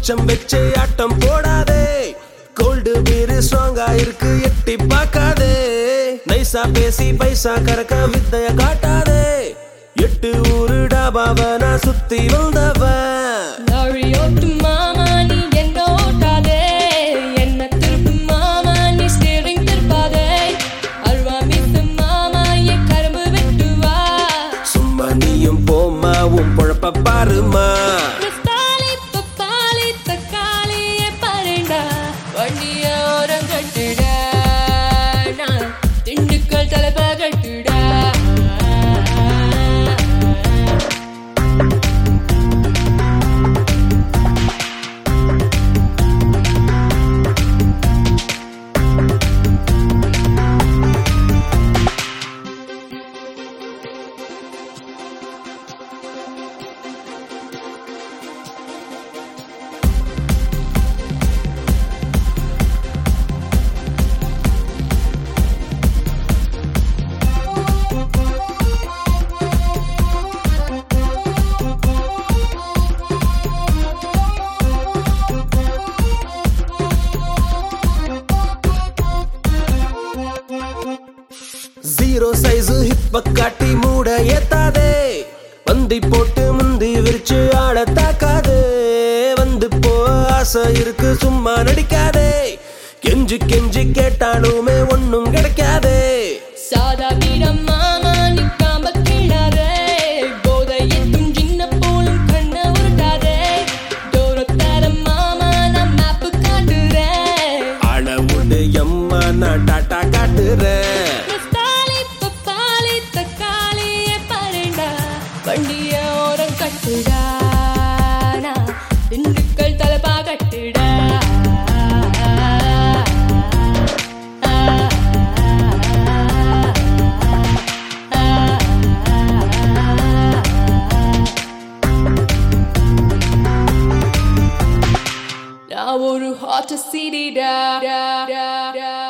மிச்சம் வச்சு ஆட்டம் போடாதே கோல்டு பீரு ஸ்ட்ராங்கா இருக்கு எட்டி பார்க்காதே நைசா பேசி பைசா கறக்க வித்தைய காட்டாதே எட்டு ஊரு டாபாவ நான் சுத்தி வந்தவன் லாரியோட்டு மாமா நீ என்ன ஓட்டாதே என்ன திருப்பு மாமா நீ ஸ்டீரிங் திருப்பாதே அல்வா மித்த மாமா என் கரும்பு வெட்டுவா சும்மா நீயும் போம்மா உன் பொழப்ப பாருமா ரஸ்தாலி பப்பாளி தக்காளி பாருடா வண்டிய ஓரம் கட்டுடா நான் திண்டுக்கல் தலைப்ப கட்டுடா ஜீரோ சைஸ் ஹிப்ப காட்டி மூட ஏத்தாதே வந்தி போட்டு முந்தி விரிச்சு ஆட தாக்காதே வந்து போ ஆசை இருக்கு சும்மா நடிக்காதே கெஞ்சி கெஞ்சி கேட்டானுமே ஒண்ணும் கிடைக்காதே சாதா வீரம் மாமா நிக்காம கீழாதே போதை எத்தும் சின்ன போலும் கண்ண உருட்டாதே தூரத்தார மாமா நான் மேப்பு காட்டுறேன் அளவுடு எம்மா நான் டாட்டா காட்டுறேன் ரஸ்தாலி பப்பாளி தக்காளி பாருடா வண்டிய ஓரம் கட்டுடா நான் திண்டுக்கல் தலைப்பா கட்டுடா நான் ஒரு ஹாட் சிடிடா